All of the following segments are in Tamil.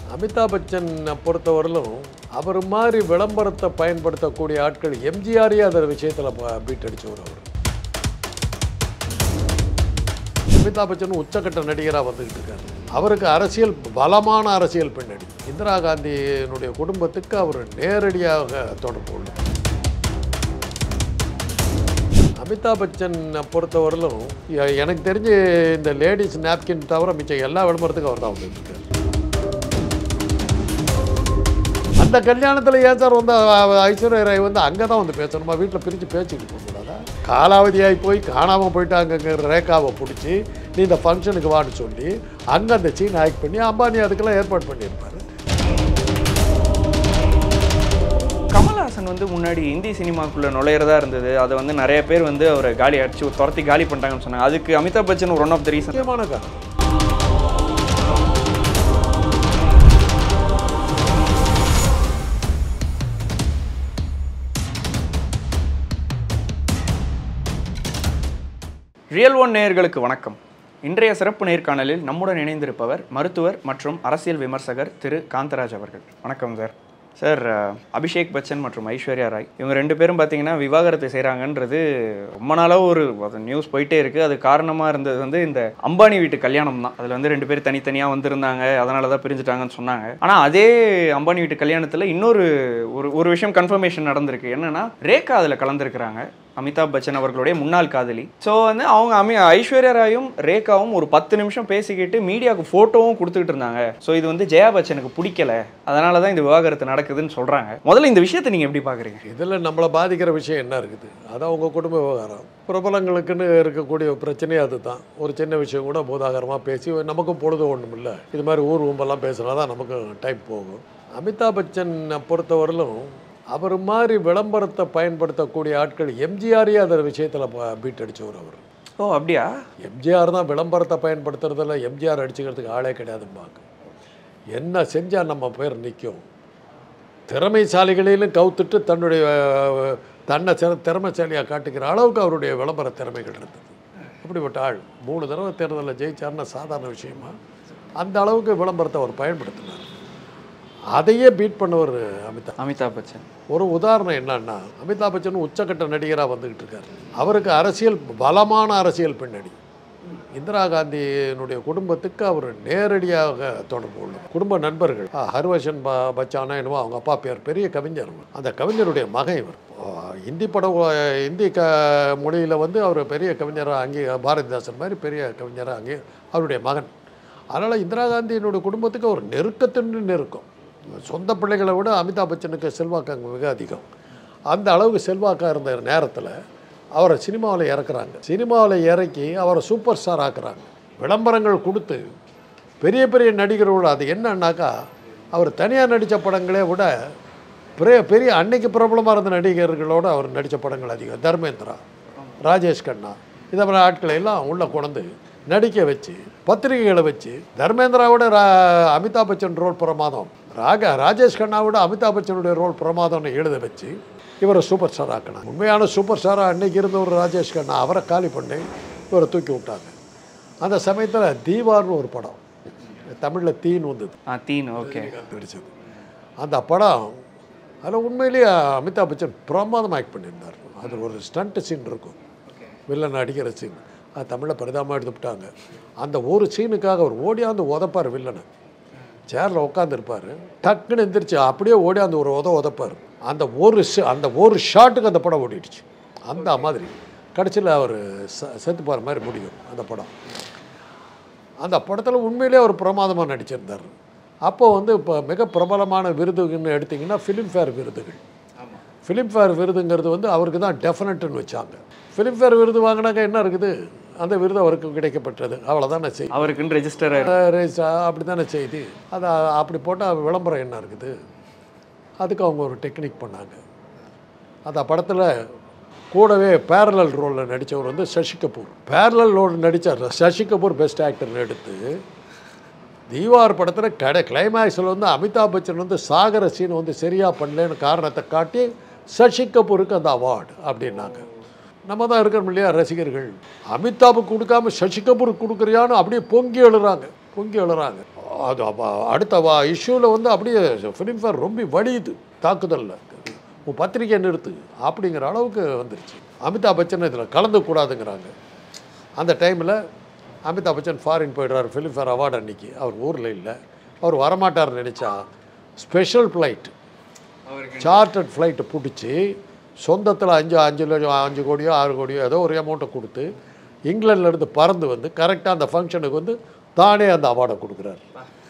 அமிதாப் பச்சன் பொறுத்தவரையிலும் அவர் மாதிரி விளம்பரத்தை பயன்படுத்தக்கூடிய ஆட்கள் எம்ஜிஆரே அந்த விஷயத்தில் பீட் அடிச்சவர் அவர் அமிதாப் பச்சன் உச்சக்கட்ட நடிகராக வந்துக்கிட்டு இருக்காரு அவருக்கு அரசியல் பலமான அரசியல் பின்னணி இந்திரா காந்தியினுடைய குடும்பத்துக்கு அவர் நேரடியாக தொடர்பு உள்ளார் அமிதாப் பச்சன் பொறுத்தவரையிலும் எ- எனக்கு தெரிஞ்சு இந்த லேடிஸ் நாப்கின் தவிர மிச்சம் எல்லா விளம்பரத்துக்கும் அவர் தான் வந்துட்டு இருக்காரு அந்த கல்யாணத்தில் ஏன் சார் வந்து அ- ஐஸ்வர்யா ராய் வந்து அங்கே தான் வந்து பேசணுமா வீட்டில் பிரித்து பேச்சுக்கிட்டு போகக்கூடாதா காலாவதியாகி போய் காணாமல் போயிட்டாங்க ரேகாவை பிடிச்சி நீ இந்த ஃபங்க்ஷனுக்கு வான்னு சொல்லி அங்கே அந்த சீன் ஆக்ட் பண்ணி அம்பானி அதுக்கெல்லாம் ஏற்பாடு பண்ணியிருப்பாரு கமல்ஹாசன் வந்து முன்னாடி இந்தி சினிமாக்குள்ள நுழையிறதா இருந்தது அதை வந்து நிறைய பேர் வந்து அவரை காலி அடிச்சு துரத்தி காலி பண்ணிட்டாங்கன்னு சொன்னாங்க அதுக்கு அமிதாப் பச்சன் ஒரு ஒன் ஆஃப் த ரீசன் முக்கியமான காரணம் ரியல் ஒன் நேயர்களுக்கு வணக்கம் இன்றைய சிறப்பு நேர்காணலில் நம்முடன் இணைந்திருப்பவர் மருத்துவர் மற்றும் அரசியல் விமர்சகர் திரு காந்தராஜ் அவர்கள் வணக்கம் சார் சார் அஹ், அபிஷேக் பச்சன் மற்றும் ஐஸ்வர்யா ராய் இவங்க ரெண்டு பேரும் பார்த்தீங்கன்னா விவாகரத்து செய்கிறாங்கன்றது ரொம்ப நாளாக ஒரு நியூஸ் போயிட்டே இருக்குது அது காரணமாக இருந்தது வந்து இந்த அம்பானி வீட்டு கல்யாணம் தான் அதில் வந்து ரெண்டு பேர் தனித்தனியாக வந்திருந்தாங்க அதனால தான் பிரிஞ்சுட்டாங்கன்னு சொன்னாங்க ஆனால் அதே அம்பானி வீட்டு கல்யாணத்தில் இன்னொரு ஒரு ஒரு விஷயம் கன்ஃபர்மேஷன் நடந்திருக்கு என்னன்னா ரேகா அதில் கலந்துருக்கிறாங்க அமிதாப் பச்சன் அவர்களுடைய முன்னாள் காதலி ஸோ வந்து அவங்க அமி ஐஸ்வர்யா ராயும் ரேகாவும் ஒரு பத்து நிமிஷம் பேசிக்கிட்டு மீடியாவுக்கு ஃபோட்டோவும் கொடுத்துக்கிட்டு இருந்தாங்க ஸோ இது வந்து ஜெயா பச்சனுக்கு பிடிக்கல அதனால தான் இந்த விவாகரத்து நடக்குதுன்னு சொல்கிறாங்க முதல்ல இந்த விஷயத்தை நீங்கள் எப்படி பார்க்குறீங்க இதில் நம்மளை பாதிக்கிற விஷயம் என்ன இருக்குது அது அவங்க குடும்ப விவகாரம் பிரபலங்களுக்குன்னு இருக்கக்கூடிய பிரச்சனையே அதுதான் ஒரு சின்ன விஷயம் கூட பூதாகரமாக பேசி நமக்கும் பொழுது ஒன்றும் இல்லை இது மாதிரி ஊர் ஊம்பெல்லாம் பேசினா தான் நமக்கு டைம் போகும் அமிதாப் பச்சன் பொறுத்தவரையிலும் அவர் மாதிரி விளம்பரத்தை பயன்படுத்தக்கூடிய ஆட்கள் எம்ஜிஆரே அந்த விஷயத்தில் பீட் அடிச்சவர் அவர் ஓ அப்படியா எம்ஜிஆர் தான் விளம்பரத்தை பயன்படுத்துறதில்ல எம்ஜிஆர் அடிச்சுக்கிறதுக்கு ஆளே கிடையாதும்பாங்க என்ன செஞ்சால் நம்ம பேர் நிற்கும் திறமைசாலிகளிலும் கவுத்துட்டு தன்னுடைய அஹ், தன்னை சிற திறமைசாலியாக காட்டுக்கிற அளவுக்கு அவருடைய விளம்பர திறமைகள் இருந்தது அப்படிப்பட்ட ஆள் மூணு தடவை தேர்தலில் ஜெயிச்சார்னா சாதாரண விஷயமா அந்த அளவுக்கு விளம்பரத்தை அவர் பயன்படுத்தினார் அதையே பீட் பண்ணவர் அமிதாப் அமிதாப் பச்சன் ஒரு உதாரணம் என்னன்னா அமிதாப் பச்சன் உச்சக்கட்ட நடிகராக வந்துக்கிட்டு இருக்காரு அவருக்கு அரசியல் பலமான அரசியல் பின்னணி இந்திரா காந்தியினுடைய குடும்பத்துக்கு அவர் நேரடியாக தொடர்பு உள்ளார் குடும்ப நண்பர்கள் ஆ, ஹர்வர்ஷன் ப பச்சானா என்னவோ அவங்க அப்பா பேர் பெரிய கவிஞர் அந்த கவிஞருடைய மகன் இவர் ஆ, இந்தி படம் ஆ, இந்தி க மொழியில் வந்து அவர் பெரிய கவிஞராக அங்கே பாரதிதாசன் மாதிரி பெரிய கவிஞராக அங்கே அவருடைய மகன் அதனால் இந்திரா காந்தியினுடைய குடும்பத்துக்கு ஒரு நெருக்கத்தின்னு நெருக்கம் சொந்த பிள்ளைகளை விட அமிதாப் பச்சனுக்கு செல்வாக்கு அங்கே மிக அதிகம் அந்த அளவுக்கு செல்வாக்காக இருந்த நேரத்தில் அவரை சினிமாவில் இறக்குறாங்க சினிமாவில் இறக்கி அவரை சூப்பர் ஸ்டார் ஆக்குறாங்க விளம்பரங்கள் கொடுத்து பெரிய பெரிய நடிகர்களோட அது என்னன்னாக்கா அவர் தனியாக நடித்த படங்களே விட பெரிய பெரிய அன்னைக்கு பிரபலமாக இருந்த நடிகர்களோட அவர் நடித்த படங்கள் அதிகம் தர்மேந்திரா ராஜேஷ் கண்ணா இதை மாதிரி ஆட்களை எல்லாம் உள்ளே கொண்டு நடிக்க வச்சு பத்திரிகைகளை வச்சு தர்மேந்திராவோட ரா அமிதாப் பச்சன் ரோல் பிரமாதம் ராக ராஜேஷ் கண்ணாவோட அமிதாப் பச்சனுடைய ரோல் பிரமாதம்னு எழுத வச்சு இவரை சூப்பர் ஸ்டார் ஆக்கினாங்க உண்மையான சூப்பர் ஸ்டாராக அன்னைக்கு இருந்த ஒரு ராஜேஷ் கண்ணா அவரை காலி பண்ணி இவரை தூக்கி விட்டாங்க அந்த சமயத்தில் தீவார்னு ஒரு படம் தமிழில் தீன்னு வந்தது ஆ தீன் ஓகே நடிச்சது அந்த படம் அதில் உண்மையிலேயே அமிதாப் பச்சன் பிரமாதம் ஆக்ட் பண்ணியிருந்தார் அது ஒரு ஸ்டண்ட் சீன் இருக்கும் வில்லன் அடிக்கிற சீன் அது தமிழில் பரிதாபமாக எடுத்துவிட்டாங்க அந்த ஒரு சீனுக்காக அவர் ஓடியாந்து உதப்பார் வில்லனை சேரில் உட்காந்துருப்பார் டக்குன்னு எந்திரிச்சு அப்படியே ஓடியாந்து ஒரு உத உதப்பார் அந்த ஒரு ஷ- அந்த ஒரு ஷாட்டுக்கு அந்த படம் ஓடிடுச்சு அந்த மாதிரி கடைசியில் அவர் செ செத்து போகிற மாதிரி முடியும் அந்த படம் அந்த படத்தில் உண்மையிலே அவர் பிரமாதமாக நடிச்சிருந்தார் அப்போ வந்து இப்போ மிக பிரபலமான விருதுன்னு எடுத்திங்கன்னா ஃபிலிம்ஃபேர் விருதுகள் ஃபிலிம்ஃபேர் விருதுங்கிறது வந்து அவருக்கு தான் டெஃபினட்டுன்னு வச்சாங்க ஃபிலிம்ஃபேர் விருது வாங்கினாக்க என்ன இருக்குது அந்த விருது அவருக்கு கிடைக்கப்பட்டது அவ்வளோதானே செய்தி அவருக்குன்னு ரெஜிஸ்டர் அப்படி தானே செய்தி அது அப்படி போட்டால் விளம்பரம் என்ன இருக்குது அதுக்கு அவங்க ஒரு டெக்னிக் பண்ணாங்க அந்த படத்தில் கூடவே பேரலல் ரோலில் நடித்தவர் வந்து சசி கபூர் பேரலல் ரோல் நடித்தார் சசி கபூர் பெஸ்ட் ஆக்டர்னு எடுத்து தீவார் படத்தில் கடை கிளைமேக்ஸில் வந்து அமிதாப் பச்சன் வந்து சாகர சீன் வந்து சரியாக பண்ணலன்னு காரணத்தை காட்டி சசி கபூருக்கு அந்த அவார்டு அப்படின்னாங்க நம்ம தான் இருக்கிறோம் இல்லையா ரசிகர்கள் அமிதாபுக்கு கொடுக்காம சசி கபூருக்கு கொடுக்குறியான்னு அப்படியே பொங்கி எழுறாங்க பொங்கி எழுறாங்க அது அப்ப அடுத்த வா இஷ்யூவில் வந்து அப்படியே ஃபிலிம்ஃபேர் ரொம்ப வலியுது தாக்குதலில் உன் பத்திரிக்கை நிறுத்து அப்படிங்கிற அளவுக்கு வந்துருச்சு அமிதாப் பச்சன் இதில் கலந்துக்கூடாதுங்கிறாங்க அந்த டைமில் அமிதாப் பச்சன் ஃபாரின் போயிடுறாரு ஃபிலிம்ஃபேர் அவார்டு அன்னைக்கு அவர் ஊரில் இல்லை அவர் வரமாட்டார்னு நினச்சா ஸ்பெஷல் ஃப்ளைட் சார்ட்டர்ட் ஃப்ளைட்டை பிடிச்சி சொந்தத்தில் அஞ்சு அஞ்சு லட்சம் அஞ்சு கோடியோ ஆறு கோடியோ ஏதோ ஒரு அமௌண்ட்டை கொடுத்து இங்கிலாந்துலேருந்து பறந்து வந்து கரெக்டாக அந்த ஃபங்க்ஷனுக்கு வந்து தானே அந்த அவார்டை கொடுக்குறாரு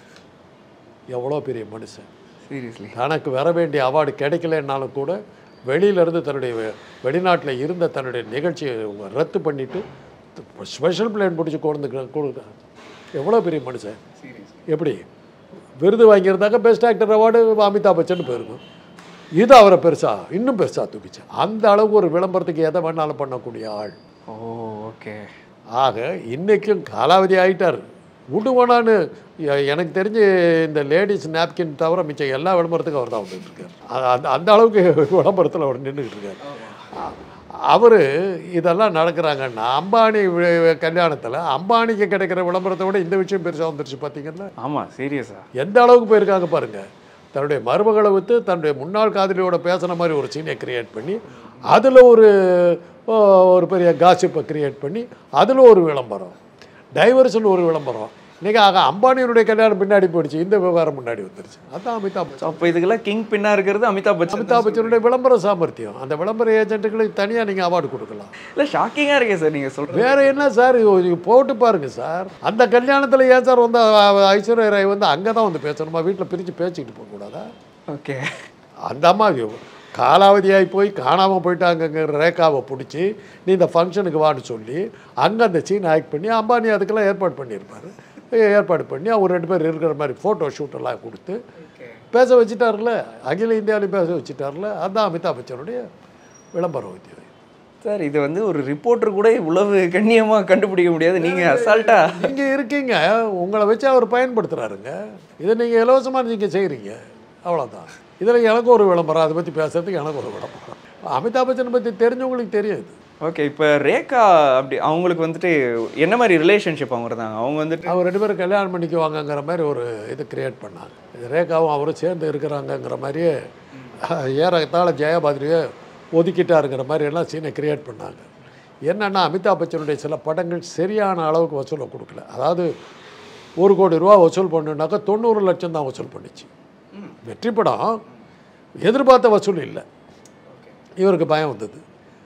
எவ்வளோ பெரிய மனுஷன் சீரியஸ்லி தனக்கு வர வேண்டிய அவார்டு கிடைக்கலன்னாலும் கூட வெளியிலேருந்து தன்னுடைய வெ- வெளிநாட்டில் இருந்த தன்னுடைய நிகழ்ச்சியை இவங்க ரத்து பண்ணிவிட்டு ஸ்பெஷல் பிளேன் பிடிச்சி கொண்டு கொடுக்குறாங்க எவ்வளோ பெரிய மனுஷன் எப்படி விருது வாங்கியிருந்தாக்க best actor award Amitabh Bachchan போயிருக்கும் இது அவரை பெருசா இன்னும் பெருசா தூக்கிச்சு அந்த அளவுக்கு ஒரு விளம்பரத்துக்கு எதை வேணாலும் பண்ணக்கூடிய ஆள் ஓ ஓகே ஆக இன்னைக்கும் காலாவதி ஆயிட்டார் விடுவானான்னு எ- எனக்கு தெரிஞ்சு இந்த லேடிஸ் நாப்கின் தவிர மிச்சம் எல்லா விளம்பரத்துக்கும் அவர் தான் வந்துட்டு இருக்கார் அ- அந்த அந்த அளவுக்கு விளம்பரத்தில் அவர் நின்றுக்கிட்டு இருக்கார் அவர் இதெல்லாம் நடக்கிறாங்கன்னா அம்பானி கல்யாணத்தில் அம்பானிக்கு கிடைக்கிற விளம்பரத்தை விட இந்த விஷயம் பெருசாக வந்துருச்சு பார்த்தீங்கன்னா ஆமாம் சீரியஸா எந்த அளவுக்கு போயிருக்காங்க பாருங்க தன்னுடைய மருமகளை விட்டு தன்னுடைய முன்னாள் காதலியோட பேசுன மாதிரி ஒரு சீனை கிரியேட் பண்ணி அதில் ஒரு ஓ, ஒரு பெரிய காசிப்பை கிரியேட் பண்ணி அதில் ஒரு விளம்பரம் டைவர்ஷன் ஒரு விளம்பரம் இன்னைக்கு ஆக அம்பானியினுடைய கல்யாணம் பின்னாடி போயிடுச்சு இந்த விவகாரம் முன்னாடி வந்துருச்சு அதான் அமிதாப் பச்சன் அப்போ இதுக்கெல்லாம் கிங் பின்னா இருக்கிறது அமிதாப் பச்சன் அமிதாப் பச்சனுடைய விளம்பர சாமர்த்தியம் அந்த விளம்பர ஏஜென்ட்டுகளுக்கு தனியாக நீங்கள் அவார்டு கொடுக்கலாம் இல்லை ஷாக்கிங்காக இருக்கே சார் நீங்கள் சொல்கிறது வேற என்ன சார் இது நீங்க போட்டு பாருங்க சார் அந்த கல்யாணத்தில் ஏன் சார் வந்து அ- ஐஸ்வர்யா ராய் வந்து அங்கே தான் வந்து பேசணுமா வீட்டில் பிரித்து பேசிக்கிட்டு போகக்கூடாதா ஓகே அந்த அம்மா காலாவதியாகி போய் காணாமல் போயிட்டாங்கங்கிற ரேகாவை பிடிச்சி நீ இந்த ஃபங்க்ஷனுக்கு வான்னு சொல்லி அங்கே அந்த சீன் ஆக்ட் பண்ணி அம்பானி அதுக்கெல்லாம் ஏற்பாடு பண்ணியிருப்பாரு ஏற்பாடு பண்ணி அவர் ரெண்டு பேர் இருக்கிற மாதிரி ஃபோட்டோ ஷூட்டெல்லாம் கொடுத்து பேச வச்சுட்டார்ல அகில இந்தியாவிலையும் பேச வச்சுட்டார்ல அதுதான் அமிதாப் பச்சனுடைய விளம்பர உத்தியோகம் சார் இது வந்து ஒரு ரிப்போர்ட்டர் கூட இவ்வளவு கண்ணியமாக கண்டுபிடிக்க முடியாது நீங்கள் அசால்ட்டா நீங்கள் இருக்கீங்க உங்களை வச்சு அவர் பயன்படுத்துகிறாருங்க இதை நீங்கள் இலவசமாக நீங்கள் செய்கிறீங்க அவ்வளோதான் இதில் எனக்கு ஒரு விளம்பரம் அதை பற்றி பேசுறதுக்கு எனக்கு ஒரு விளம்பரம் அமிதாப் பச்சனை பற்றி தெரிஞ்சவங்களுக்கு தெரியாது ஓகே இப்போ ரேகா அப்படி அவங்களுக்கு வந்துட்டு என்ன மாதிரி ரிலேஷன்ஷிப் அவங்க இருந்தாங்க அவங்க வந்துட்டு அவங்க ரெண்டு பேரும் கல்யாணம் பண்ணிக்குவாங்கங்கிற மாதிரி ஒரு இது கிரியேட் பண்ணாங்க இது ரேகாவும் அவரும் சேர்ந்து இருக்கிறாங்கங்கிற மாதிரியே அஹ், ஏறத்தாழ ஜெயபாதிரியை ஒதுக்கிட்டாருங்கிற மாதிரி எல்லாம் சீனை கிரியேட் பண்ணாங்க என்னன்னா அமிதாப் பச்சனுடைய சில படங்கள் சரியான அளவுக்கு வசூலை கொடுக்கல அதாவது ஒரு கோடி ரூபா வசூல் பண்ணுனாக்கா தொண்ணூறு லட்சம் தான் வசூல் பண்ணிச்சு வெற்றி படம் எதிர்பார்த்த வசூல் இல்லை இவருக்கு பயம் வந்தது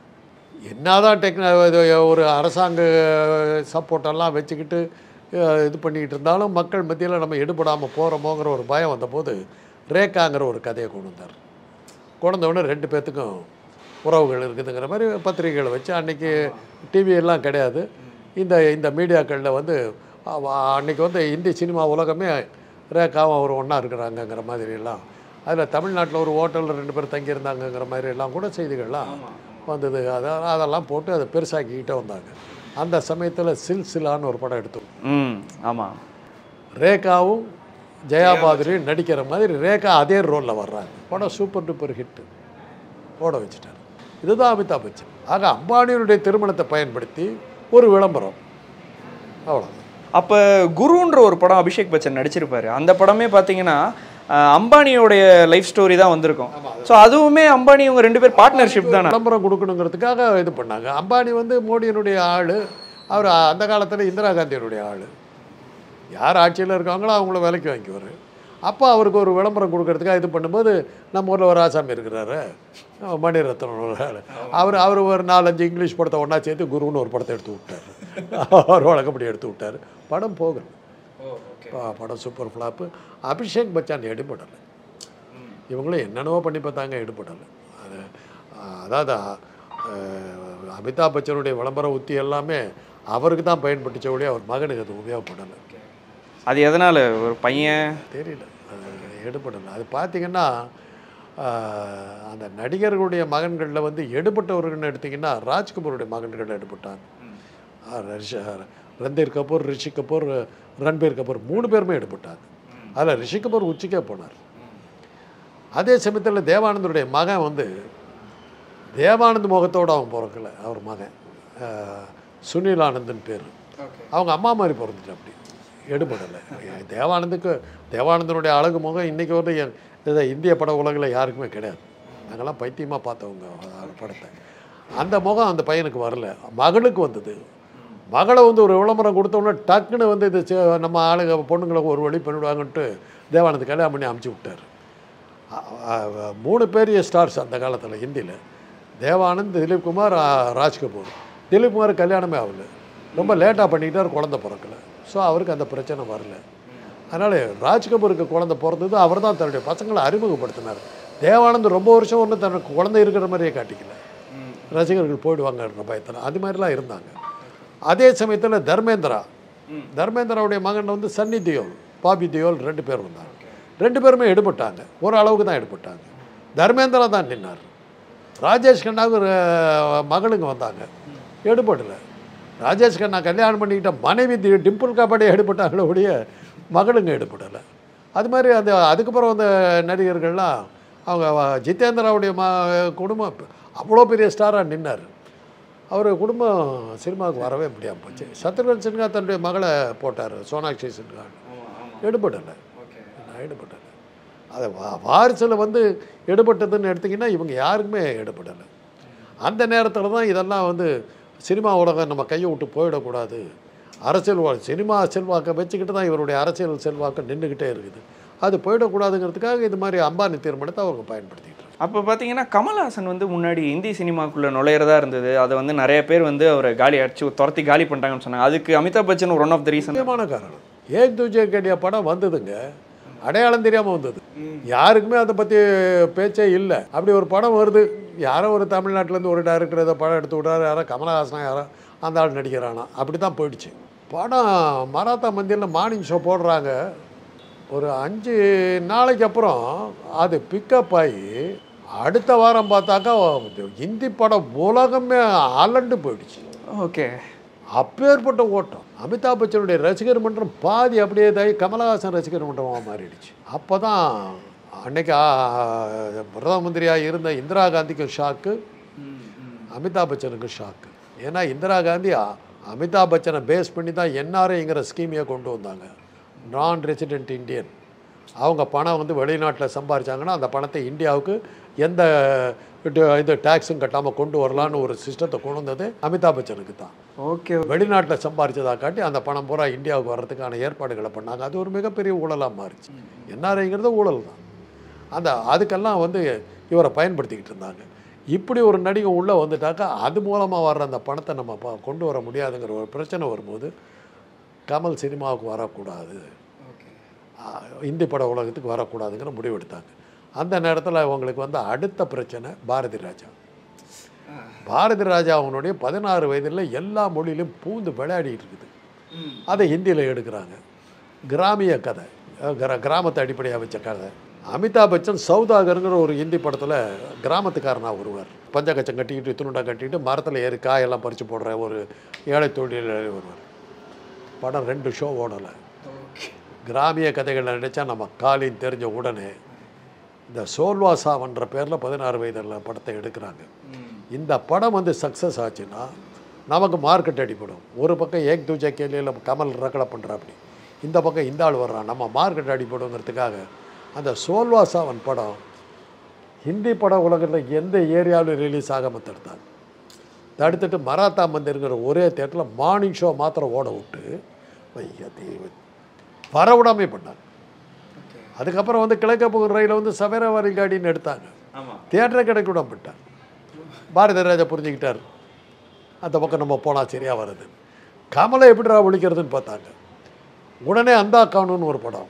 என்னதான் டெக்ன இது ஒரு அரசாங்க சப்போர்ட்டெல்லாம் வச்சுக்கிட்டு அஹ், இது பண்ணிக்கிட்டு இருந்தாலும் மக்கள் மத்தியில் நம்ம எடுபடாமல் போகிறோமோங்கிற ஒரு பயம் வந்தபோது ரேகாங்கிற ஒரு கதையை கொண்டு வந்தார் கொண்டு வந்த உடனே ரெண்டு பேர்த்துக்கும் உறவுகள் இருக்குதுங்கிற மாதிரி பத்திரிகைகளை வச்சு அன்றைக்கி டிவி எல்லாம் கிடையாது இந்த இந்த மீடியாக்களில் வந்து அவ- அன்னைக்கு வந்து இந்தி சினிமா உலகமே ரேகாவும் அவர் ஒன்றா இருக்கிறாங்கங்கிற மாதிரி எல்லாம் அதில் தமிழ்நாட்டில் ஒரு ஹோட்டலில் ரெண்டு பேர் தங்கியிருந்தாங்கங்கிற மாதிரி எல்லாம் கூட செய்திகள்லாம் வந்தது அதெல்லாம் அதெல்லாம் போட்டு அதை பெருசாக்கிக்கிட்டே வந்தாங்க அந்த சமயத்தில் சில்சிலான்னு ஒரு படம் எடுத்தோம் ம் ஆமாம் ரேகாவும் ஜெயாபாதுரியும் நடிக்கிற மாதிரி ரேகா அதே ரோலில் வர்றாங்க படம் சூப்பர் டூப்பர் ஹிட்டு ஓட வச்சுட்டார் இதுதான் அமிதாப் பச்சன் ஆக அம்பானியினுடைய திருமணத்தை பயன்படுத்தி ஒரு விளம்பரம் அவ்வளோதான் அப்போ குருன்ற ஒரு படம் அபிஷேக் பச்சன் நடிச்சிருப்பாரு அந்த படமே பார்த்தீங்கன்னா அஹ், அம்பானியோடைய லைஃப் ஸ்டோரி தான் வந்திருக்கும் ஸோ அதுவுமே அம்பானி இவங்க ரெண்டு பேர் பார்ட்னர்ஷிப் தானே விளம்பரம் கொடுக்கணுங்கிறதுக்காக இது பண்ணாங்க அம்பானி வந்து மோடியினுடைய ஆள் அவர் அந்த காலத்தில் இந்திரா காந்தியினுடைய ஆள் யார் ஆட்சியில் இருக்காங்களோ அவங்கள வேலைக்கு வாங்கிக்குவார் அப்போ அவருக்கு ஒரு விளம்பரம் கொடுக்கறதுக்காக இது பண்ணும்போது நம்ம ஊரில் ஒரு ஆசாமி இருக்கிறாரு அஹ் மணிரத்னம் ஒரு ஆள் அவர் அவர் ஒரு நாலஞ்சு இங்கிலீஷ் படத்தை ஒன்றா சேர்த்து குருன்னு ஒரு படத்தை எடுத்து விட்டார் அவர் வழக்கப்படி எடுத்து விட்டார் படம் போகல ப- படம் சூப்பர் ஃப்ளாப்பு அபிஷேக் பச்சான் எடுபடலை இவங்களும் என்னென்னவோ பண்ணி பார்த்தாங்க எடுபடலை அது அஹ், அதாவது அஹ், அமிதாப் பச்சனுடைய விளம்பர உத்தி எல்லாமே அவருக்கு தான் பயன்பட்டுச்ச ஒழிய அவர் மகனுக்கு அது உபயோகப்படலை அது எதனால ஒரு பையன் தெரியல அது எடுபடலை அது பார்த்தீங்கன்னா ஆஹ், அந்த நடிகர்களுடைய மகன்களில் வந்து எடுபட்டவர்கள்னு எடுத்தீங்கன்னா ராஜ்குமாருடைய மகன்கள் எடுபட்டாங்க ஆஹ், ரிஷ- ரந்தீர் கபூர் ரிஷி கபூர் ரன்பீர் கபூர் மூணு பேருமே எடுபட்டாங்க அதில் ரிஷி கபூர் உச்சிக்கே போனார் அதே சமயத்தில் தேவானந்தருடைய மகன் வந்து தேவானந்த் முகத்தோடு அவன் பிறக்கல அவர் மகன் ஆஹ், சுனில் ஆனந்தன் பேர் அவங்க அம்மா மாதிரி பிறந்துட்டு அப்படி எடுபடலை தேவானந்துக்கு தேவானந்தனுடைய அழகு முகம் இன்றைக்கி வந்து என் இந்த இந்திய பட உலகில் யாருக்குமே கிடையாது நாங்கள்லாம் பைத்தியமாக பார்த்தவங்க அந்த படத்தை அந்த முகம் அந்த பையனுக்கு வரல மகளுக்கு வந்தது மகளை வந்து ஒரு விளம்பரம் கொடுத்தோன்னே டக்குன்னு வந்து இது சே- நம்ம ஆளுங்க பொண்ணுங்களை ஒரு வழி பண்ணிவிடுவாங்கன்ட்டு தேவானந்த் கல்யாணம் பண்ணி அமுச்சு விட்டார் அ- அ- மூணு பெரிய ஸ்டார்ஸ் அந்த காலத்தில் ஹிந்தியில் தேவானந்த் திலீப் குமார் ஆ, ராஜ்கபூர் திலீப் குமார் கல்யாணமே ஆகல ரொம்ப லேட்டாக பண்ணிக்கிட்டார் குழந்தை பிறக்கல ஸோ அவருக்கு அந்த பிரச்சனை வரல அதனால் ராஜ்கபூருக்கு குழந்தை பிறந்தது அவர் தான் தன்னுடைய பசங்களை அறிமுகப்படுத்தினார் தேவானந்த் ரொம்ப வருஷம் ஒன்றும் தனக்கு குழந்தை இருக்கிற மாதிரியே காட்டிக்கல ரசிகர்கள் போயிடுவாங்கன்ற பயத்தில் அது மாதிரிலாம் இருந்தாங்க அதே சமயத்தில் தர்மேந்திரா தர்மேந்திராவுடைய மகன் வந்து சன்னி தியோல் பாபி தியோல் ரெண்டு பேர் வந்தாங்க ரெண்டு பேருமே எடுபட்டாங்க ஒரு அளவுக்கு தான் எடுபட்டாங்க தர்மேந்திரா தான் நின்னார் ராஜேஷ் கண்ணாவுக்கு ஒரு மகளுங்க வந்தாங்க எடுபடலை ராஜேஷ் கண்ணா கல்யாணம் பண்ணிக்கிட்ட மனைவி தி- டிம்பிள் காப்பாடி எடுபட்டாங்களே ஒழிய மகளுங்க எடுபடலை அது மாதிரி அந்த அதுக்கப்புறம் வந்த நடிகர்கள்லாம் அவங்க வ- ஜிதேந்திராவுடைய ம குடும்பம் அவ்வளோ பெரிய ஸ்டாராக நின்னார் அவர் குடும்பம் சினிமாவுக்கு வரவே முடியாமல் போச்சு சத்ருகன் சின்ஹா தன்னுடைய மகளை போட்டார் சோனாக்ஷி சின்ஹா எடுபடலை நான் எடுபட்டலை அதை வா வாரிசில் வந்து எடுபட்டதுன்னு எடுத்திங்கன்னா இவங்க யாருக்குமே எடுபடலை அந்த நேரத்தில் தான் இதெல்லாம் வந்து சினிமா உலகம் நம்ம கையை விட்டு போயிடக்கூடாது அரசியல் வா- சினிமா செல்வாக்கை வச்சுக்கிட்டு தான் இவருடைய அரசியல் செல்வாக்கு நின்றுக்கிட்டே இருக்குது அது போயிடக்கூடாதுங்கிறதுக்காக இது மாதிரி அம்பானி தீர்மானத்தை அவங்க பயன்படுத்திக்கிட்டு இருக்காங்க. அப்போ பார்த்தீங்கன்னா கமல்ஹாசன் வந்து முன்னாடி இந்தி சினிமாக்குள்ளே நுழையிறதா இருந்தது அதை வந்து நிறைய பேர் வந்து அவரை காலி அடிச்சு துரத்தி காலி பண்ணிட்டாங்கன்னு சொன்னாங்க அதுக்கு Amitabh Bachchan one of the reason முக்கியமான காரணம் ஏக் தூஜே கேடிய படம் வந்ததுங்க அடையாளம் தெரியாமல் வந்தது யாருக்குமே அதை பற்றி பேச்சே இல்லை அப்படி ஒரு படம் வருது யாரோ ஒரு தமிழ்நாட்டிலேருந்து ஒரு டைரக்டர் ஏதோ படம் எடுத்து விட்றாரு யாரோ கமலஹாசனா யாரோ அந்த ஆள் நடிக்கிறானா அப்படி தான் போயிடுச்சு படம் மராத்தா மந்தியில் மார்னிங் ஷோ போடுறாங்க ஒரு அஞ்சு நாளைக்கு அப்புறம் அது பிக்கப் ஆகி அடுத்த வாரம் பார்த்தாக்கா ஹிந்தி படம் உலகமே அலண்டு போயிடுச்சு ஓகே அப்பேற்பட்ட ஓட்டம் அமிதாப் பச்சனுடைய ரசிகர் மன்றம் பாதி அப்படியே இதாகி கமலஹாசன் ரசிகர் மன்றமாக மாறிடுச்சு அப்போ தான் அன்னைக்கு ஆ, பிரதம மந்திரியாக இருந்த இந்திரா காந்திக்கும் ஷாக்கு அமிதாப் பச்சனுக்கு ஷாக்கு ஏன்னா இந்திரா காந்தி அ- அமிதாப் பச்சனை பேஸ் பண்ணி தான் என்ஆர்ஐங்கிற ஸ்கீமையை கொண்டு வந்தாங்க நான் ரெசிடென்ட் இந்தியன் அவங்க பணம் வந்து வெளிநாட்டில் சம்பாரிச்சாங்கன்னா அந்த பணத்தை இந்தியாவுக்கு எந்த இது- இது டேக்ஸும் கட்டாமல் கொண்டு வரலான்னு ஒரு சிஸ்டத்தை கொண்டு வந்தது அமிதாப் பச்சனுக்கு தான் ஓகே வெளிநாட்டில் சம்பாரிச்சதா காட்டி அந்த பணம் பூரா இந்தியாவுக்கு வர்றதுக்கான ஏற்பாடுகளை பண்ணாங்க அது ஒரு மிகப்பெரிய ஊழலாக மாறிச்சு என்ஆர்ஐங்கிறது ஊழல் தான் அந்த அதுக்கெல்லாம் வந்து இவரை பயன்படுத்திக்கிட்டு இருந்தாங்க இப்படி ஒரு நடிகை உள்ளே வந்துட்டாக்கா அது மூலமாக வர்ற அந்த பணத்தை நம்ம ப- கொண்டு வர முடியாதுங்கிற ஒரு பிரச்சனை வரும்போது கமல் சினிமாவுக்கு வரக்கூடாது ஆ, இந்தி பட உலகத்துக்கு வரக்கூடாதுங்கிற முடிவு எடுத்தாங்க அந்த நேரத்தில் அவங்களுக்கு வந்து அடுத்த பிரச்சனை பாரதி ராஜா பாரதி ராஜா அவனுடைய பதினாறு வயதில் எல்லா மொழியிலும் பூந்து விளையாடிட்டு இருக்குது அதை ஹிந்தியில் எடுக்கிறாங்க கிராமிய கதை அஹ் கிர கிராமத்தை அடிப்படையாக வச்ச கதை அமிதாப் பச்சன் சௌதாகருங்கிற ஒரு ஹிந்தி படத்தில் கிராமத்துக்காரனாக வருவார் பஞ்சகச்சம் கட்டிக்கிட்டு துணுண்டா கட்டிக்கிட்டு மரத்தில் ஏறி காயெல்லாம் பறித்து போடுற ஒரு ஏழை தொழிலாளி வருவார் படம் ரெண்டு ஷோ ஓடலை கிராமிய கதைகளில் நடித்தா நம்ம காலின் தெரிஞ்ச உடனே இந்த சோல்வா சாவன்ற பேரில் பதினாறு வயதில் படத்தை எடுக்கிறாங்க இந்த படம் வந்து சக்ஸஸ் ஆச்சுன்னா நமக்கு மார்க்கெட் அடிப்படும் ஒரு பக்கம் ஏக் தூஜா கேலியில் கமல் ரகலை பண்ணுறாப்படி இந்த பக்கம் இந்த ஆள் வர்றான் நம்ம மார்க்கெட் அடிப்படுங்கிறதுக்காக அந்த சோல்வா சாவன் படம் ஹிந்தி பட உலகத்தில் எந்த ஏரியாவிலும் ரிலீஸ் ஆகாமல் தடுத்தாங்க தடுத்துட்டு மராத்தா மந்திருங்கிற ஒரே தேட்டரில் மார்னிங் ஷோ மாத்திரம் ஓட விட்டு ஐயா தெய்வம். வரவிடாமே பண்ணாங்க அதுக்கப்புறம் வந்து கிழக்க போகிற ரயிலை வந்து சவேரவாரி காடின்னு எடுத்தாங்க ஆமாம் தியேட்டரை கிடைக்க விடாமட்டார் பாரதி ராஜா புரிஞ்சுக்கிட்டார் அந்த பக்கம் நம்ம போனால் சரியாக வருது கமலை எப்படிடா ஒழிக்கிறதுன்னு பார்த்தாங்க உடனே அந்தா காணுன்னு ஒரு படம்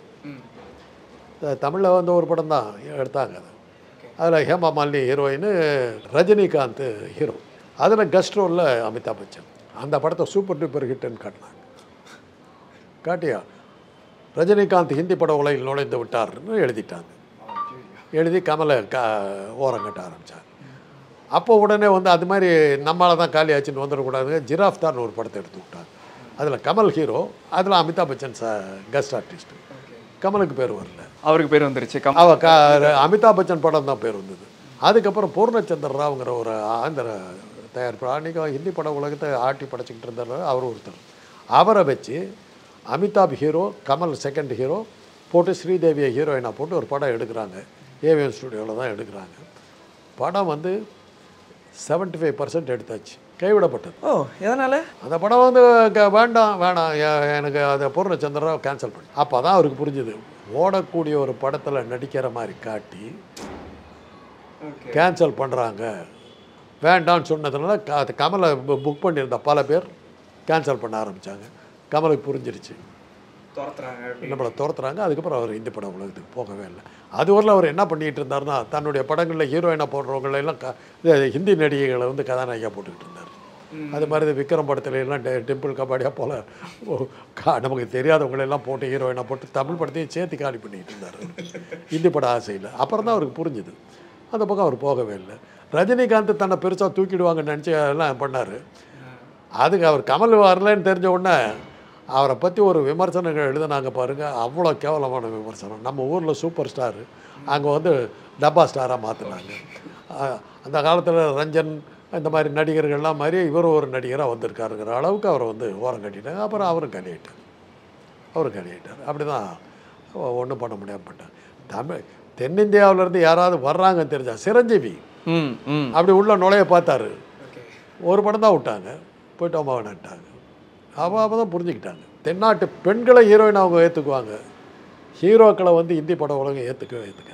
தமிழில் வந்து ஒரு படம் தான் எடுத்தாங்க அது அதில் ஹேமா மாலினி ஹீரோயின் ரஜினிகாந்த் ஹீரோ அதில் கெஸ்ட் ரோலில் அமிதாப் பச்சன் அந்த படத்தை சூப்பர் டூப்பர் ஹிட்னு காட்டினாங்க காட்டியா ரஜினிகாந்த் ஹிந்தி பட உலகில் நுழைந்து விட்டார்னு எழுதிட்டாங்க எழுதி கமலை கா ஓரம் கட்ட ஆரம்பித்தார் அப்போ உடனே வந்து அது மாதிரி நம்மளால தான் காலி ஆச்சுன்னு வந்துடக்கூடாது ஜிராஃப் தான் ஒரு படத்தை எடுத்து விட்டாங்க அதில் கமல் ஹீரோ அதில் அமிதாப் பச்சன் ச கெஸ்ட் ஆர்டிஸ்ட் கமலுக்கு பேர் வரல அவருக்கு பேர் வந்துருச்சு கம் அவ க அமிதாப் பச்சன் படம் தான் பேர் வந்தது அதுக்கப்புறம் பூர்ணச்சந்திர ராவ்ங்கிற ஒரு ஆந்திர தயாரிப்பு அன்றைக்கி ஹிந்தி பட உலகத்தை ஆட்டி படைச்சிக்கிட்டு இருந்தார் அவர் ஒருத்தர் அவரை வச்சு Amitabh hero Kamal second hero போட்டு ஸ்ரீதேவியை ஹீரோயினாக போட்டு ஒரு படம் எடுக்கிறாங்க ஏவிஎம் ஸ்டுடியோவில் தான் எடுக்கிறாங்க படம் வந்து 75% ஃபைவ் பர்சன்ட் எடுத்தாச்சு கைவிடப்பட்டது ஓ எதனால அந்த படம் வந்து க- வேண்டாம் வேணாம் எ- எனக்கு அதை பூர்ணச்சந்திரா கேன்சல் பண்ணி அப்போ தான் அவருக்கு புரிஞ்சுது ஓடக்கூடிய ஒரு படத்தில் நடிக்கிற மாதிரி காட்டி கேன்சல் பண்ணுறாங்க வேண்டாம்னு சொன்னதுனால க- அது கமலை புக் பண்ணியிருந்த பல பேர் கேன்சல் பண்ண ஆரம்பித்தாங்க கமலுக்கு புரிஞ்சிருச்சு நம்மளை துரத்துறாங்க அதுக்கப்புறம் அவர் இந்தி படம் உலகத்துக்கு போகவே இல்லை அது வரல அவர் என்ன பண்ணிட்டு இருந்தாருன்னா தன்னுடைய படங்களில் ஹீரோயினாக போடுறவங்களை எல்லாம் க இது ஹிந்தி நடிகைகளை வந்து கதாநாயகியாக போட்டுக்கிட்டு இருந்தார் அது மாதிரி இந்த விக்ரம் படத்துல எல்லாம் டெ- டெம்பிள் கபாடியாக போல் கா நமக்கு தெரியாதவங்களை எல்லாம் போட்டு ஹீரோயினாக போட்டு தமிழ் படத்தையும் சேர்த்து காலி பண்ணிட்டு இருந்தார் ஹிந்தி பட ஆசையில் அப்புறம் தான் அவருக்கு புரிஞ்சுது அந்த பக்கம் அவர் போகவே இல்லை ரஜினிகாந்த் தன்னை பெருசாக தூக்கிடுவாங்கன்னு நினச்சி எல்லாம் பண்ணார் அதுக்கு அவர் கமல் வரலன்னு தெரிஞ்ச உடனே அவரை பற்றி ஒரு விமர்சனங்கள் எழுதுனாங்க பாருங்கள் அவ்வளோ கேவலமான விமர்சனம் நம்ம ஊரில் சூப்பர் ஸ்டார் அங்கே வந்து டப்பா ஸ்டாராக மாற்றினாங்க அந்த காலத்தில் ரஞ்சன் இந்த மாதிரி நடிகர்கள்லாம் மாதிரி இவரும் ஒரு நடிகராக வந்திருக்காருங்கிற அளவுக்கு அவரை வந்து ஓரம் கட்டிட்டாங்க அப்புறம் அவரும் கலியாயிட்டார் அவரும் கலியாயிட்டார் அப்படி தான் ஒன்றும் பண்ண முடியாம பண்ணிட்டார் தமிழ் தென்னிந்தியாவிலேருந்து யாராவது வர்றாங்கன்னு தெரிஞ்சா சிரஞ்சீவி ம் ம் அப்படி உள்ள நுழைய பார்த்தாரு ஒரு படம் தான் விட்டாங்க போயிட்டு அம்மா வேணான்ட்டாங்க அவள் அப்போ தான் புரிஞ்சுக்கிட்டாங்க தென்னாட்டு பெண்களை ஹீரோயின் அவங்க ஏற்றுக்குவாங்க ஹீரோக்களை வந்து இந்தி பட உலகம் ஏற்றுக்கவே ஏற்றுக்காது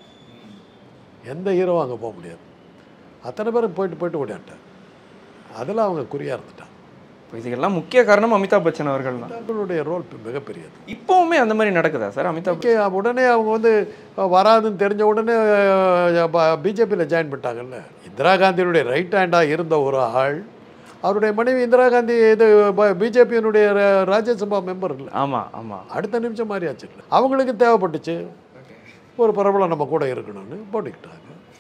எந்த ஹீரோவும் அங்கே போக முடியாது அத்தனை பேரும் போயிட்டு போயிட்டு ஓடியான்ட்டாங்க அதில் அவங்க குறியாக இருந்துட்டாங்க இப்போ இதுக்கெல்லாம் முக்கிய காரணம் அமிதாப் பச்சன் அவர்கள் தான் அவங்களுடைய ரோல் மிகப்பெரியது இப்போவுமே அந்த மாதிரி நடக்குதா சார் அமிதாப் ஓகே உடனே அவங்க வந்து அஹ், வராதுன்னு தெரிஞ்ச உடனே பிஜேபியில் ஜாயின் பண்ணிட்டாங்கல்ல இந்திரா காந்தியினுடைய ரைட் ஹேண்டாக இருந்த ஒரு ஆள் அவருடைய மனைவி இந்திரா காந்தி இது பிஜேபியினுடைய ராஜ்யசபா மெம்பர் இல்லை ஆமாம் ஆமாம் அடுத்த நிமிஷம் மாதிரி ஆச்சு இல்லை அவங்களுக்கு தேவைப்பட்டுச்சு ஒரு பிரபலம் நம்ம கூட இருக்கணும்னு போட்டுக்கிட்டாங்க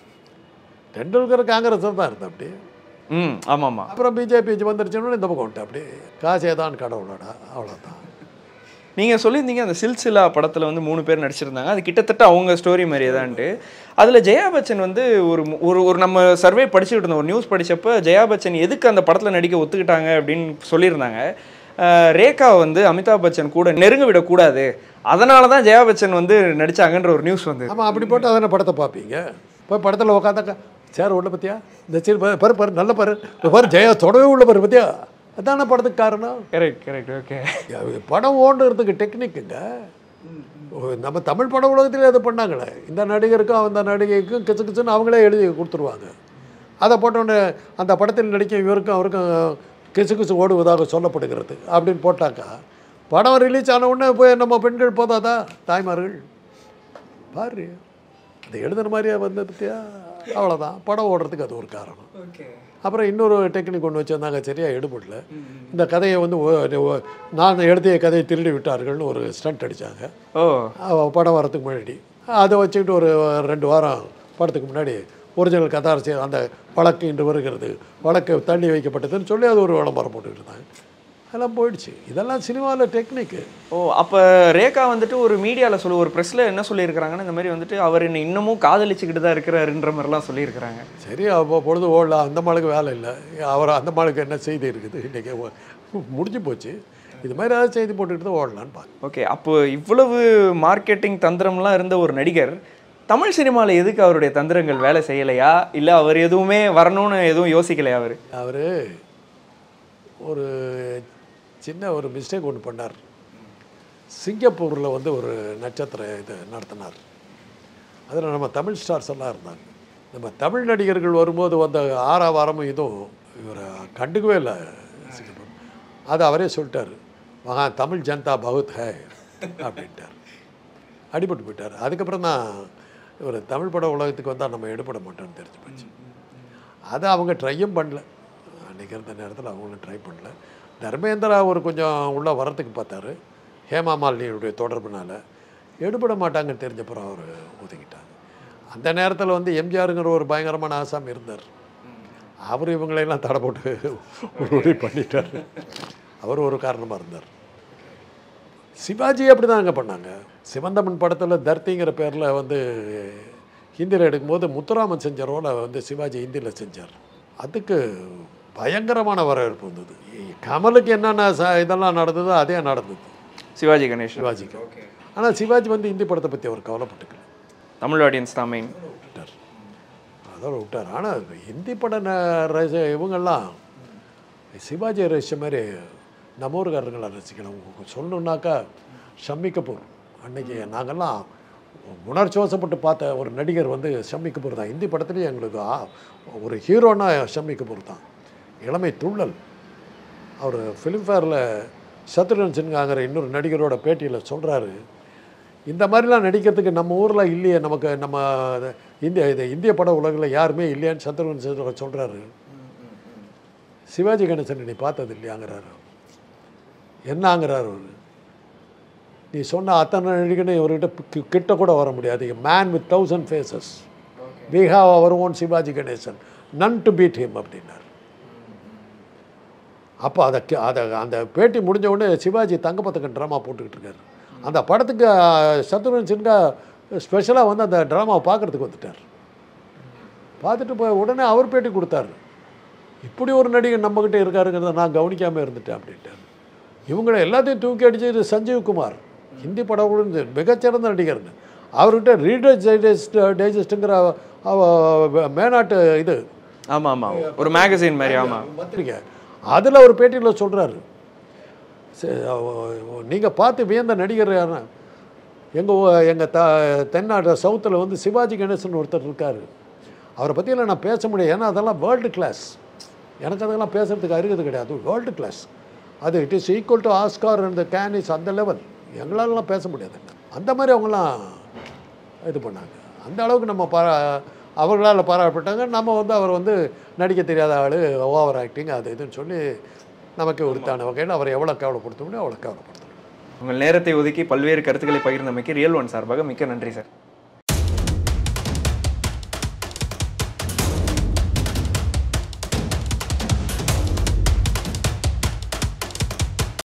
டெண்டுல்கர் காங்கிரஸ் தான் இருந்தா அப்படி ம் ஆமாம் ஆமாம் அப்புறம் பிஜேபி வந்துருச்சுன்னு இந்த பக்கம் விட்டு அப்படி காசே தான் கடவுளோட அவ்வளோதான் நீங்கள் சொல்லியிருந்தீங்க அந்த சில்சிலா படத்தில் வந்து மூணு பேர் நடிச்சிருந்தாங்க அது கிட்டத்தட்ட அவங்க ஸ்டோரி மாதிரியே தான்ட்டு அதில் ஜெயா பச்சன் வந்து ஒரு மு- ஒரு ஒரு நம்ம சர்வே படிச்சுக்கிட்டு இருந்தோம் ஒரு நியூஸ் படிச்சப்ப ஜெயா பச்சன் எதுக்கு அந்த படத்தில் நடிக்க ஒத்துக்கிட்டாங்க அப்படின்னு சொல்லியிருந்தாங்க அஹ் ரேகா வந்து அமிதாப் பச்சன் கூட நெருங்க விடக்கூடாது அதனால தான் ஜெயா பச்சன் வந்து நடிச்சாங்கன்ற ஒரு நியூஸ் வந்து ஆமாம் அப்படி போட்டு அதான படத்தை பார்ப்பீங்க போய் படத்தில் உட்காந்தாக்கா சேர் உள்ள பத்தியா இந்த சீர் பாரு பாரு பாரு நல்ல பாரு இந்த பாரு ஜெயா தொடவே உள்ள பாரு பத்தியா அதான படத்துக்கு காரணம் கரெக்ட் கரெக்ட் ஓகே படம் ஓடுறதுக்கு டெக்னிக்குங்க நம்ம தமிழ் பட உலகத்திலே அதை பண்ணாங்களே இந்த நடிகருக்கும் அந்த நடிகைக்கும் கிச்சு கிச்சுன்னு அவங்களே எழுதி கொடுத்துருவாங்க அதை போட்டோன்னே அந்த படத்தில் நடிக்கும் இவருக்கும் அவருக்கும் கிசு கிசு ஓடுவதாக சொல்லப்படுகிறது அப்படின்னு போட்டாக்கா படம் ரிலீஸ் ஆன உடனே போய் நம்ம பெண்கள் போதாதா தாய்மார்கள் பாரு அது எழுதுன மாதிரியே வந்தது பத்தியா அவ்வளோதான் படம் ஓடுறதுக்கு அது ஒரு காரணம் ஓகே அப்புறம் இன்னொரு டெக்னிக் ஒன்று வச்சுருந்தாங்க சரியாக எடுபடல இந்த கதையை வந்து ஒ- ஒ- நான் எழுதிய கதையை திருடி விட்டார்கள்னு ஒரு ஸ்டண்ட் அடித்தாங்க ஓ படம் வரதுக்கு முன்னாடி அதை வச்சுக்கிட்டு ஒரு ரெண்டு வாரம் படத்துக்கு முன்னாடி ஒரிஜினல் கதாரசியல் அந்த வழக்கு இன்று வருகிறது வழக்கு தள்ளி வைக்கப்பட்டதுன்னு சொல்லி அது ஒரு விளம்பரம் போட்டுக்கிட்டு இருந்தாங்க அதெல்லாம் போயிடுச்சு இதெல்லாம் சினிமாவில் டெக்னிக்கு ஓ அப்போ ரேகா வந்துட்டு ஒரு மீடியாவில் சொல்லு ஒரு ப்ரெஸ்ஸில் என்ன சொல்லியிருக்கிறாங்கன்னா இந்த மாதிரி வந்துட்டு அவர் என்ன இன்னமும் காதலிச்சுக்கிட்டு தான் இருக்கிறாருன்ற மாதிரிலாம் சொல்லியிருக்கிறாங்க சரி அப்போ பொழுது ஓடலாம் அந்த மாளுக்கு வேலை இல்லை அவர் அந்த மாளுக்கு என்ன செய்தி இருக்குது இன்றைக்கி முடிஞ்சு போச்சு இது மாதிரி ஏதாவது செய்தி போட்டுக்கிட்டு தான் ஓடலான்னு பார்க்க ஓகே அப்போ இவ்வளவு மார்க்கெட்டிங் தந்திரம்லாம் இருந்த ஒரு நடிகர் தமிழ் சினிமாவில் எதுக்கு அவருடைய தந்திரங்கள் வேலை செய்யலையா இல்லை அவர் எதுவுமே வரணும்னு எதுவும் யோசிக்கலையா அவர் அவர் ஒரு சின்ன ஒரு மிஸ்டேக் ஒன்று பண்ணார் சிங்கப்பூரில் வந்து ஒரு நட்சத்திர இது நடத்தினார் அதில் நம்ம தமிழ் ஸ்டார்ஸ் எல்லாம் இருந்தாங்க நம்ம தமிழ் நடிகர்கள் வரும்போது வந்த ஆறாவாரமும் இதுவும் இவரை கண்டுக்கவே இல்லை சிங்கப்பூர் அது அவரே சொல்லிட்டார் மகா தமிழ் ஜனதா பகுத் ஹே அப்படின்ட்டார் அடிபட்டு போயிட்டார் அதுக்கப்புறம் தான் இவர் தமிழ் பட உலகத்துக்கு வந்தால் நம்ம எடுபட மாட்டோம்னு தெரிஞ்சு போச்சு அதை அவங்க ட்ரையும் பண்ணல அன்றைக்கி இருந்த நேரத்தில் அவங்களும் ட்ரை பண்ணல தர்மேந்திரா ஒரு கொஞ்சம் உள்ளே வரத்துக்கு பார்த்தாரு ஹேமா மாலினியுடைய தொடர்புனால எடுபட மாட்டாங்கன்னு தெரிஞ்சப்புறம் அவர் ஒதுக்கிட்டாங்க அந்த நேரத்தில் வந்து எம்ஜிஆருங்கிற ஒரு பயங்கரமான ஆசாமி இருந்தார் அவர் இவங்களையெல்லாம் தடை போட்டு ஒரு வழி பண்ணிட்டார் அவர் ஒரு காரணமாக இருந்தார் சிவாஜி அப்படி தான் அங்கே பண்ணாங்க சிவந்தமன் படத்தில் தர்த்திங்கிற பேரில் வந்து ஹிந்தியில் எடுக்கும்போது முத்துராமன் செஞ்ச ரோலை வந்து சிவாஜி ஹிந்தியில் செஞ்சார் அதுக்கு பயங்கரமான வரவேற்பு வந்தது கமலுக்கு என்னென்ன ச இதெல்லாம் நடந்ததோ அதே நடந்தது சிவாஜி கணேஷ் சிவாஜிக்கு ஆனால் சிவாஜி வந்து இந்தி படத்தை பற்றி அவர் கவலைப்பட்டுக்கல தமிழ் ஆடியன்ஸ் தான் மெயின் விட்டார் அதோட விட்டார் ஆனால் ஹிந்தி பட ந- ரசி- இவங்கெல்லாம் சிவாஜி ரசித்த மாதிரி நம்ம ஊருக்காரங்களை ரசிக்கணும் சொல்லணுன்னாக்கா ஷம்மி கபூர் அன்னைக்கு நாங்கள்லாம் உணர்ச்சி வசப்பட்டு பார்த்த ஒரு நடிகர் வந்து ஷம்மி கபூர் தான் ஹிந்தி படத்துலேயே எங்களுக்கு ஆ- ஒரு ஹீரோனா ஷம்மி கபூர் தான் இளமை துள்ளல் அவர் ஃபிலிம்ஃபேரில் சத்ருகன் சின்ஹாங்கிற இன்னொரு நடிகரோட பேட்டியில் சொல்கிறாரு இந்த மாதிரிலாம் நடிக்கிறதுக்கு நம்ம ஊரில் இல்லையே நமக்கு நம்ம இந்திய இது இந்திய பட உலகில் யாருமே இல்லையான்னு சத்ருகன் சின்ஹா சொல்கிறாரு சிவாஜி கணேசன் நீ பார்த்தது இல்லையாங்கிறாரு என்னங்கிறாரு அவரு நீ சொன்ன அத்தனை நடிகனும் இவர்கிட்ட கி- கிட்ட கூட வர முடியாது man with thousand faces we have அவர் own Sivaji Ganesan none to beat him அப்படின்னார் அப்போ அதை கே- அதை அந்த பேட்டி முடிஞ்ச உடனே சிவாஜி தங்கப்பத்தக்கன் ட்ராமா போட்டுக்கிட்டு இருக்காரு அந்த படத்துக்கு சத்ருகன் சின்ஹா ஸ்பெஷலாக வந்து அந்த ட்ராமாவை பார்க்குறதுக்கு வந்துட்டார் பார்த்துட்டு போய் உடனே அவர் பேட்டி கொடுத்தாரு இப்படி ஒரு நடிகர் நம்மக்கிட்ட இருக்காருங்கிறத நான் கவனிக்காமல் இருந்துட்டேன் அப்படின்ட்டார் இவங்களை எல்லாத்தையும் தூக்கி அடிச்சது சஞ்சீவ் குமார் ஹிந்தி படம் கூட மிகச்சிறந்த நடிகர்னு அவர்கிட்ட ரீடர்ஸ் டைஜஸ்ட் டைஜஸ்ட்டுங்கிற மேனாட்டு இது ஆமா ஆமா ஒரு மேகசின் மாதிரி ஆமா பத்திரிக்கை அதில் ஒரு பேட்டியில் சொல்கிறாரு நீங்கள் பார்த்து வியந்த நடிகர் யாருன்னா எங்கள் எங்கள் த தென்னாடு சவுத்தில் வந்து சிவாஜி கணேசன் ஒருத்தர் இருக்கார் அவரை பற்றியெல்லாம் நான் பேச முடியாது ஏன்னா அதெல்லாம் வேர்ல்டு கிளாஸ் எனக்கு அதெல்லாம் பேசுறதுக்கு அருகது கிடையாது வேர்ல்டு கிளாஸ் அது it is equal to Oscar and Cannes அந்த லெவல் எங்களாலலாம் பேச முடியாது அந்த மாதிரி அவங்களாம் இது பண்ணாங்க அந்த அளவுக்கு நம்ம பா அவர்களால் பாராட்டப்பட்டாங்க நம்ம வந்து அவர் வந்து நடிக்க தெரியாத ஆள் ஓவர் ஆக்டிங் அது இதுன்னு சொல்லி நமக்கு உரித்தான வகையில் அவரை எவ்வளோ கேவலப்படுத்த முடியும் அவ்வளோ கேவலப்படுத்தணும் உங்கள் நேரத்தை ஒதுக்கி பல்வேறு கருத்துக்களை பகிர்ந்தமைக்கு ரியல் ஒன் சார்பாக மிக்க நன்றி சார்